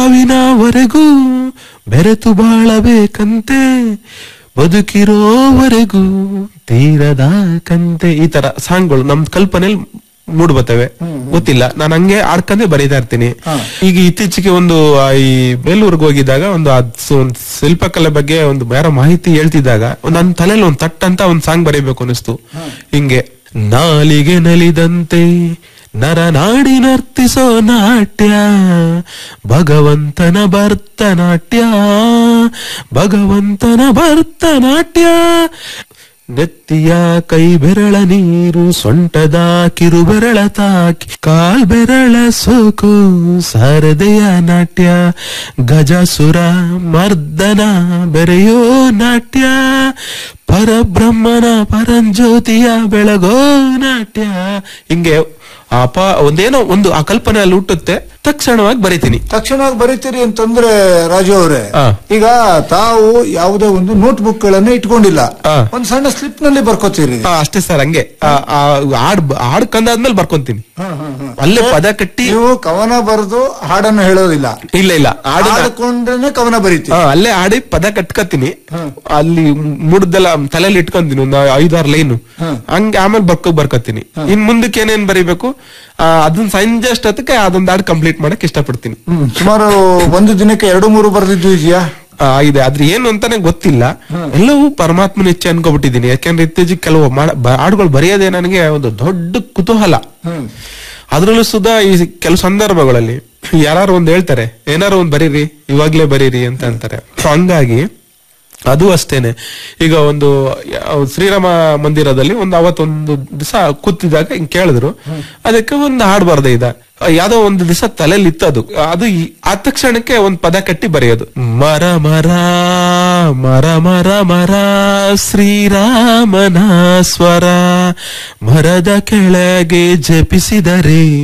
ಸಾವಿನವರೆಗೂ ಬೆರೆತು ಬಾಳಬೇಕಂತೆ ಬದುಕಿರೋವರೆಗೂ ತೀರದ ಕಂತೆ ಈ ತರ ಸಾಂಗ್ಗಳು ನಮ್ ಕಲ್ಪನೆಯಲ್ಲಿ ಮೂಡ್ ಬರ್ತವೆ ಗೊತ್ತಿಲ್ಲ ನಾನು ಹಂಗೆ ಆಡ್ಕೊಂಡೆ ಬರೀತಾ ಇರ್ತೀನಿ ಈಗ ಇತ್ತೀಚೆಗೆ ಒಂದು ಆ, ಈ ಬೇಲೂರ್ಗೆ ಹೋಗಿದ್ದಾಗ ಒಂದು ಅದ್ ಸ- ಒಂದ್ ಶಿಲ್ಪಕಲೆ ಬಗ್ಗೆ ಒಂದು ಯಾರೋ ಮಾಹಿತಿ ಹೇಳ್ತಿದ್ದಾಗ ಒಂದ್ ನನ್ನ ತಲೆಯಲ್ಲಿ ಒಂದ್ ತಟ್ ಅಂತ ಒಂದ್ ಸಾಂಗ್ ಬರೀಬೇಕು ಅನಿಸ್ತು ಹಿಂಗೆ ನಾಲಿಗೆ ನಲಿದಂತೆ ನರನಾಡಿ ನರ್ತಿಸೋ ನಾಟ್ಯ ಭಗವಂತನ ಭರ್ತನಾಟ್ಯ ಭಗವಂತನ ಭರ್ತನಾಟ್ಯ ನೆತ್ತಿಯ ಕೈ ಬೆರಳ ನೀರು ಸೊಂಟದ ಕಿರು ಬೆರಳ ತಾಕಿ ಕಾಲ್ ಬೆರಳ ಸೋಕು ಸಾರದೆಯ ನಾಟ್ಯ ಗಜಸುರ ಮರ್ದನ ಬೆರೆಯೋ ನಾಟ್ಯ ಪರಬ್ರಹ್ಮನ ಪರಂಜ್ಯೋತಿಯ ಬೆಳಗೋ ನಾಟ್ಯ ಹಿಂಗೆ ಅಪ ಒಂದೇನೋ ಒಂದು ಆ ಕಲ್ಪನೆ ಅಲ್ಲಿ ಹುಟ್ಟುತ್ತೆ ತಕ್ಷಣವಾಗಿ ಬರೀತೀನಿ ತಕ್ಷಣವಾಗಿ ಬರೀತೀರಿ ಅಂತಂದ್ರೆ ರಾಜು ಅವರೇ ಆ. ಈಗ ತಾವು ಯಾವುದೇ ಒಂದು ನೋಟ್ ಬುಕ್ ಗಳನ್ನ ಇಟ್ಕೊಂಡಿಲ್ಲ ಆ. ಒಂದ್ ಸಣ್ಣ ಸ್ಲಿಪ್ ನಲ್ಲಿ ಬರ್ಕೋತೀರಿ ಆ, ಅಷ್ಟೇ ಸರ್ ಹಂಗೆ ಆ, ಆ, ಹಾಡ್ ಹಾಡ್ ಕಂದಾದ್ಮೇಲೆ ಬರ್ಕೊಂತೀನಿ ಅಲ್ಲೇ ಪದ ಕಟ್ಟಿ ನೀವು ಕವನ ಬರೆದು ಹಾಡನ್ನು ಹೇಳೋದಿಲ್ಲ ಇಲ್ಲ ಇಲ್ಲ ಹಾಡನ್ನ ಹಾಡ್ಕೊಂಡ್ರೇನೆ ಕವನ ಬರೀತೀವಿ ಹಾ, ಅಲ್ಲೇ ಆಡಿ ಪದ ಕಟ್ಕತೀನಿ ಅಲ್ಲಿ ಮುಡ್ದೆಲ್ಲ ತಲೆಯಲ್ಲಿ ಇಟ್ಕೊಂತೀನಿ ಒಂದು ಐದಾರು ಲೈನ್ ಹಂಗೆ ಆಮೇಲೆ ಬರ್ಕೊ ಬರ್ಕತೀನಿ ಇನ್ ಮುಂದಕ್ಕೆ ಏನೇನ್ ಬರೀಬೇಕು ಆ, ಅದನ್ನ ಸಂಜೆ ಅಷ್ಟೊತ್ತಿಗೆ ಅದೊಂದು ಹಾಡು ಕಂಪ್ಲೀಟ್ ಮಾಡಕ್ ಇಷ್ಟಪಡ್ತೀನಿ ಹ್ಮ್. ಸುಮಾರು ಒಂದು ದಿನಕ್ಕೆ ಎರಡು ಮೂರು ಬರೆದಿದ್ದು ಇದೆಯಾ ಆ, ಇದೆ ಆದ್ರೆ ಏನು ಅಂತಾನೆ ಗೊತ್ತಿಲ್ಲ ಎಲ್ಲವೂ ಪರಮಾತ್ಮನ ಇಚ್ಛೆ ಅನ್ಕೊಬಿಟ್ಟಿದೀನಿ ಯಾಕಂದ್ರೆ ಇತ್ತೀಚೆಗೆ ಕೆಲವು ಮಾಡ- ಬ- ಹಾಡುಗಳು ಬರೆಯೋದೇ ನನಗೆ ಒಂದು ದೊಡ್ಡ ಕುತೂಹಲ ಅದ್ರಲ್ಲೂ ಸುಧಾ ಈ ಕೆಲವು ಸಂದರ್ಭಗಳಲ್ಲಿ ಯಾರು ಒಂದ್ ಹೇಳ್ತಾರೆ ಏನಾರು ಒಂದ್ ಬರೀರಿ ಇವಾಗ್ಲೇ ಬರೀರಿ ಅಂತ ಅಂತಾರೆ ಸೊ ಹಂಗಾಗಿ ಅದು ಅಷ್ಟೇನೆ ಈಗ ಒಂದು ಯಾವ- ಶ್ರೀರಾಮ ಮಂದಿರದಲ್ಲಿ ಒಂದು ಅವತ್ತೊಂದು ದಿವಸ ಕೂತಿದಾಗ ಹಿಂಗ್ ಕೇಳಿದ್ರು ಅದಕ್ಕೆ ಒಂದು ಹಾಡು ಬರ್ದೆ ಇದ ಯಾವ್ದೋ ಒಂದು ದಿವಸ ತಲೆಯಲ್ಲಿ ಇತ್ತು ಅದು ಅದು ಈ- ಆ ತಕ್ಷಣಕ್ಕೆ ಒಂದ್ ಪದ ಕಟ್ಟಿ ಬರೆಯೋದು ಮರ ಮರ ಮರ ಮರ ಮರ ಶ್ರೀರಾಮನ ಸ್ವರ ಮರದ ಕೆಳಗೆ ಜಪಿಸಿದರೆ